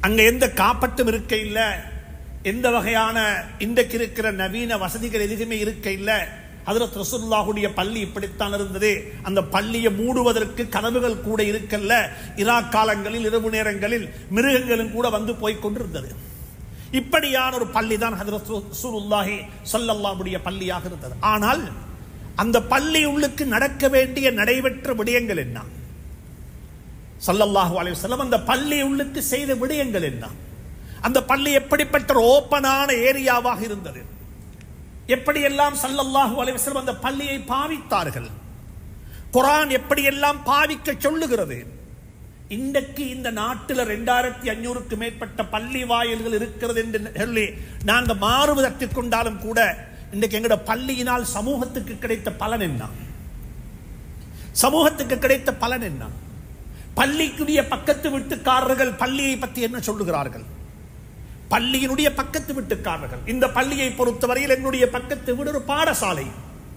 அங்க எந்த காப்பட்டும் இருக்க இல்ல எந்த வகையான இன்றைக்கு இருக்கிற நவீன வசதிகள் எதுவுமே இருக்க இல்ல ஹதரத் ரசூலுல்லாஹுடைய பள்ளி இப்படித்தான் இருந்தது அந்த பள்ளியை மூடுவதற்கு கதவுகள் கூட இருக்கல்ல இரா காலங்களில் இரவு நேரங்களில் மிருகங்களும் கூட வந்து போய் கொண்டிருந்தது இப்படியான ஒரு பள்ளி தான் ஹதரத் ரசூலுல்லாஹி ஸல்லல்லாஹுடைய பள்ளியாக இருந்தது ஆனால் அந்த பள்ளி உள்ளுக்கு நடக்க வேண்டிய நடைபெற்ற விடயங்கள் என்ன ஸல்லல்லாஹு அலைஹி வஸல்லம் அந்த பள்ளி உள்ளுக்கு செய்த விடயங்கள் என்ன அந்த பள்ளி எப்படிப்பட்ட ஒரு ஓப்பனான ஏரியாவாக இருந்தது எப்படியெல்லாம் ஸல்லல்லாஹு அலைஹி வஸல்லம் அந்த பள்ளியை பாவித்தார்கள் குர்ஆன் எப்படியெல்லாம் பாவிக்க சொல்லுகிறது இன்றைக்கு இந்த நாட்டில் ரெண்டாயிரத்தி அஞ்சூறுக்கு மேற்பட்ட பள்ளி வாயில்கள் இருக்கிறது என்று சொல்லி நாங்க மாறுவதற்கு கொண்டாலும் கூட இன்றைக்கு எங்கட பள்ளியினால் சமூகத்துக்கு கிடைத்த பலன் என்ன சமூகத்துக்கு கிடைத்த பலன் என்ன பள்ளிக்குரிய பக்கத்து வீட்டுக்காரர்கள் பள்ளியை பற்றி என்ன சொல்லுகிறார்கள் பள்ளியினுடைய பக்கத்து வீட்டுக்காரர்கள் இந்த பள்ளியை பொறுத்தவரையில் என்னுடைய பக்கத்து வீடு ஒரு பாடசாலை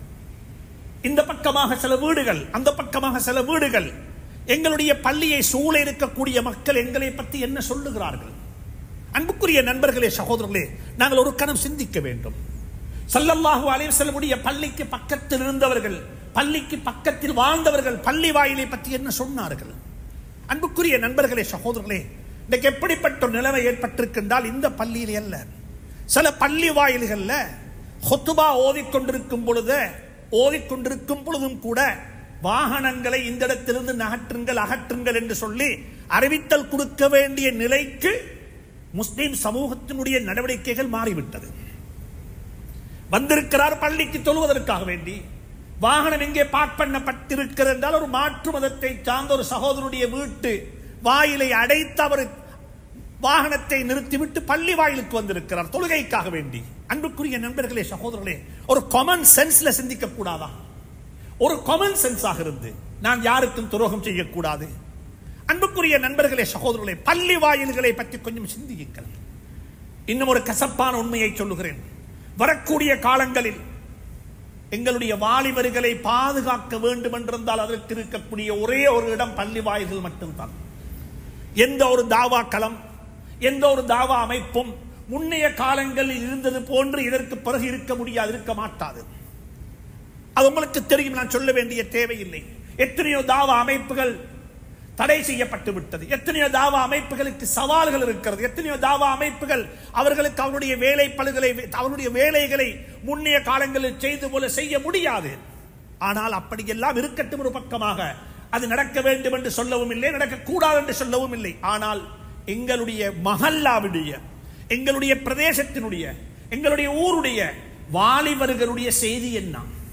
இந்த பக்கமாக சில வீடுகள் அந்த பக்கமாக சில வீடுகள் எங்களுடைய பள்ளியை சூழ இருக்கக்கூடிய மக்கள் எங்களை பற்றி என்ன சொல்லுகிறார்கள் அன்புக்குரிய நண்பர்களே சகோதரர்களே நாங்கள் ஒரு கணம் சிந்திக்க வேண்டும் சல்லல்லாஹு அலைஹி வஸல்லமுடைய பள்ளிக்கு பக்கத்தில் இருந்தவர்கள் பள்ளிக்கு பக்கத்தில் வாழ்ந்தவர்கள் பள்ளி வாயிலை பற்றி என்ன சொன்னார்கள் அன்புக்குரிய நண்பர்களே சகோதரர்களே இன்னைக்கு எப்படிப்பட்ட ஒரு நிலைமை ஏற்பட்டிருக்கின்றால் இந்த பள்ளியில் அல்ல சில பள்ளி வாயில்கள்ல ஹொத்துபா ஓதிக்கொண்டிருக்கும் பொழுது ஓதிக்கொண்டிருக்கும் பொழுதும் கூட வாகனங்களை இந்த இடத்திலிருந்து நகற்றுங்கள் அகற்றுங்கள் என்று சொல்லி அறிவித்தல் கொடுக்க வேண்டிய நிலைக்கு முஸ்லிம் சமூகத்தினுடைய நடவடிக்கைகள் மாறிவிட்டது வந்திருக்கிறார் பள்ளிக்கு தொழுவதற்காக வேண்டி வாகனம் எங்கே பார்க் பண்ணப்பட்டிருக்கிறது என்றால் ஒரு மாற்று மதத்தை சார்ந்த ஒரு சகோதரனுடைய வீட்டு வாயிலை அடைத்து அவர் வாகனத்தை நிறுத்திவிட்டு பள்ளி வாயிலுக்கு வந்திருக்கிறார் தொழுகைக்காக வேண்டி அன்புக்குரிய நண்பர்களே சகோதரர்களே ஒரு காமன் சென்ஸ்ல சிந்திக்க கூடாதா ஒரு காமன் சென்ஸாக இருந்து நான் யாருக்கும் துரோகம் செய்யக்கூடாது அன்புக்குரிய நண்பர்களே சகோதரர்களே பள்ளி வாயில்களை பற்றி கொஞ்சம் சிந்தியுங்கள் இன்னும் ஒரு கசப்பான உண்மையை சொல்லுகிறேன் வரக்கூடிய காலங்களில் எங்களுடைய வாலிபர்களை பாதுகாக்க வேண்டும் என்றிருந்தால் அதற்கு இருக்கக்கூடிய ஒரே ஒரு இடம் பள்ளி வாயில்கள் மட்டும்தான் எந்த ஒரு தாவா களம் எந்த ஒரு தாவா அமைப்பும் முன்னைய காலங்களில் இருந்தது போன்று இதற்கு பிறகு இருக்க முடியாது இருக்க மாட்டாது அது உங்களுக்கு தெரியும் நான் சொல்ல வேண்டிய தேவையில்லை எத்தனையோ தாவா அமைப்புகள் தடை செய்யப்பட்டு விட்டது எத்தனையோ தாவா அமைப்புகளுக்கு சவால்கள் இருக்கிறது எத்தனையோ தாவா அமைப்புகள் அவர்களுக்கு அவருடைய வேலை பழுகளை அவருடைய வேலைகளை முன்னைய காலங்களில் செய்து போல செய்ய முடியாது ஆனால் அப்படியெல்லாம் இருக்கட்டும் ஒரு பக்கமாக அது நடக்க வேண்டும் என்று சொல்லவும் இல்லை நடக்கக்கூடாது என்று சொல்லவும் இல்லை ஆனால் எங்களுடைய மஹல்லாவுடைய எங்களுடைய பிரதேசத்தினுடைய எங்களுடைய ஊருடைய வாலிபர்களுடைய செய்தி என்ன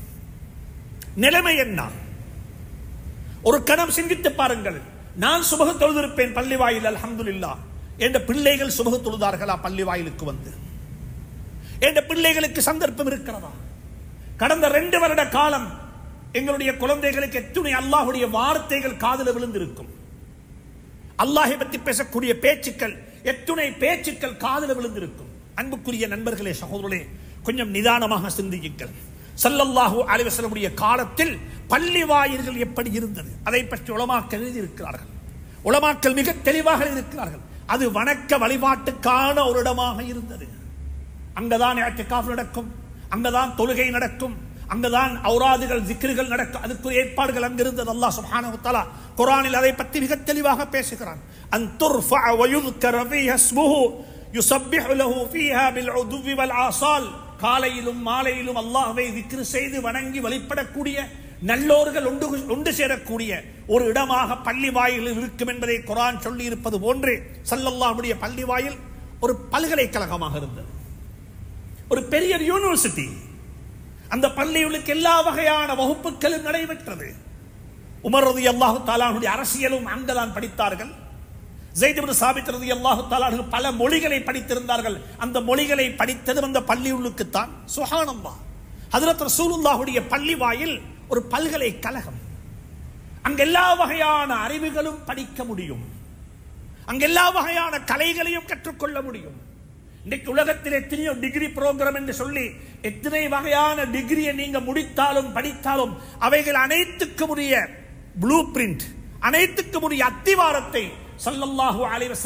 நிலைமை என்ன ஒரு கணம் சிந்தித்து பாருங்கள் நான் சுபக தொழுதிருப்பேன் பள்ளி வாயில் அல்ஹம்துலில்லா என்ற பிள்ளைகள் சுபக தொழுதார்களா பள்ளி வாயிலுக்கு வந்து என்ற பிள்ளைகளுக்கு சந்தர்ப்பம் இருக்கிறதா கடந்த ரெண்டு வருட காலம் எங்களுடைய குழந்தைகளுக்கு எத்துணை அல்லாஹுடைய வார்த்தைகள் காதில் விழுந்திருக்கும் அல்லாஹை பற்றி பேசக்கூடிய பேச்சுக்கள் எத்துணை பேச்சுக்கள் காதில் விழுந்திருக்கும் அன்புக்குரிய நண்பர்களே சகோதரர்களே கொஞ்சம் நிதானமாக சிந்தியுங்கள் சல்லல்லாஹு அலைஹி வஸல்லமுடைய காலத்தில் பள்ளி வாயில்கள் எப்படி இருந்தது அதை பற்றி உலமாக்கள் எழுதியிருக்கிறார்கள் உலமாக்கள் மிக தெளிவாக இருக்கிறார்கள் அது வணக்க வழிபாட்டுக்கான ஒரு இடமாக இருந்தது அங்கதான் இஅ்திகாஃப் நடக்கும் அங்கதான் தொழுகை நடக்கும் அங்கதான் ஔராதுகள் ஜிக்ருகள் நடக்கும் அதுக்கு ஏற்பாடுகள் அங்கிருந்தது அல்லாஹ் சுப்ஹானஹு வ தஆலா குர்ஆனில் அதை பற்றி மிக தெளிவாக பேசுகிறான் அன் துர்ஃபஅ வ யுذ்கர ஃபீஹா இஸ்முஹு யுஸப்பிஹு லஹு ஃபீஹா பில் உதுவி வல் ஆசால் காலையிலும் மாலையிலும் அல்லாஹ்வை திக்ரு செய்து வணங்கி வழிபடக்கூடிய நல்லோர்கள் ஒன்று ஒன்று சேரக்கூடிய ஒரு இடமாக பள்ளி வாயில் இருக்கும் என்பதை குரான் சொல்லி இருப்பது போன்று சல்லல்லாஹுடைய பள்ளி வாயில் ஒரு பல்கலைக்கழகமாக இருந்தது ஒரு பெரிய யூனிவர்சிட்டி அந்த பள்ளியுளுக்கு எல்லா வகையான வகுப்புகளும் நடைபெற்றது உமர் ரதி அல்லாஹு தாலானுடைய அரசியலும் அங்கதான் படித்தார்கள் ஜெய்திபின் சாபித் ரதி அல்லாஹு தாலானு பல மொழிகளை படித்திருந்தார்கள் அந்த மொழிகளை படித்தது அந்த பள்ளியுள்ளுக்குத்தான் சுஹானம்மா ஹதரத் ரசூலுல்லாஹுடைய பள்ளி வாயில் ஒரு பல்கலைக்கழகம் அங்க எல்லா வகையான அறிவுகளும் படிக்க முடியும் அங்க எல்லா வகையான கலைகளையும் கற்றுக்கொள்ள முடியும் இன்னைக்கு உலகத்தில் எத்தனையோ டிகிரி ப்ரோக்ராம் என்று சொல்லி எத்தனை வகையான டிகிரியை நீங்க முடித்தாலும் படித்தாலும் அவைகள் அனைத்துக்கும் உரிய ப்ளூ பிரிண்ட் அனைத்துக்கும் உரிய அத்திவாரத்தை சல்லல்லாஹு அலைஹி வஸல்லம்